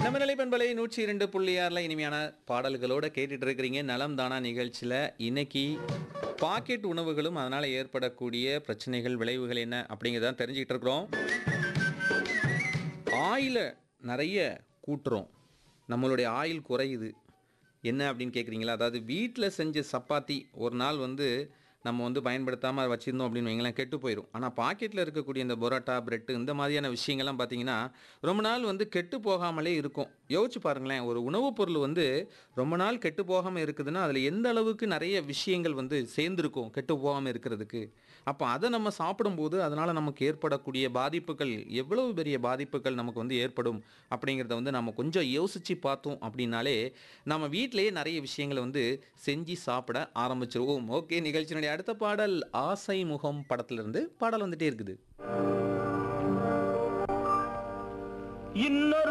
நம்ம நிலைப்பண்பலை நூற்றி இரண்டு புள்ளி ஆறுல இனிமையான பாடல்களோட கேட்டுட்டு இருக்கிறீங்க நலம் தானா நிகழ்ச்சியில் இன்னைக்கு பாக்கெட் உணவுகளும் அதனால் ஏற்படக்கூடிய பிரச்சனைகள் விளைவுகள் என்ன அப்படிங்கிறத தெரிஞ்சுக்கிட்டு இருக்கிறோம் ஆயிலை நிறைய கூட்டுறோம் நம்மளுடைய ஆயில் குறையுது என்ன அப்படின்னு கேட்குறீங்களா அதாவது வீட்டில் செஞ்ச சப்பாத்தி ஒரு நாள் வந்து நம்ம வந்து பயன்படுத்தாமல் வச்சுருந்தோம் அப்படின்னு வைங்களேன் கெட்டு போயிடும் ஆனால் பாக்கெட்டில் இருக்கக்கூடிய இந்த பொரோட்டா பிரெட்டு இந்த மாதிரியான விஷயங்கள்லாம் பார்த்தீங்கன்னா ரொம்ப நாள் வந்து கெட்டு போகாமலே இருக்கும் யோசிச்சு பாருங்களேன் ஒரு உணவுப் பொருள் வந்து ரொம்ப நாள் கெட்டு போகாமல் இருக்குதுன்னா அதில் எந்த அளவுக்கு நிறைய விஷயங்கள் வந்து சேர்ந்துருக்கும் கெட்டு போகாமல் இருக்கிறதுக்கு அப்போ அதை நம்ம சாப்பிடும்போது அதனால் நமக்கு ஏற்படக்கூடிய பாதிப்புகள் எவ்வளவு பெரிய பாதிப்புகள் நமக்கு வந்து ஏற்படும் அப்படிங்கிறத வந்து நம்ம கொஞ்சம் யோசித்து பார்த்தோம் அப்படின்னாலே நம்ம வீட்டிலேயே நிறைய விஷயங்களை வந்து செஞ்சு சாப்பிட ஆரம்பிச்சிருவோம் ஓகே நிகழ்ச்சியினுடைய அடுத்த பாடல் ஆசை முகம் படத்திலிருந்து பாடல் வந்துட்டே இருக்குது இன்னொரு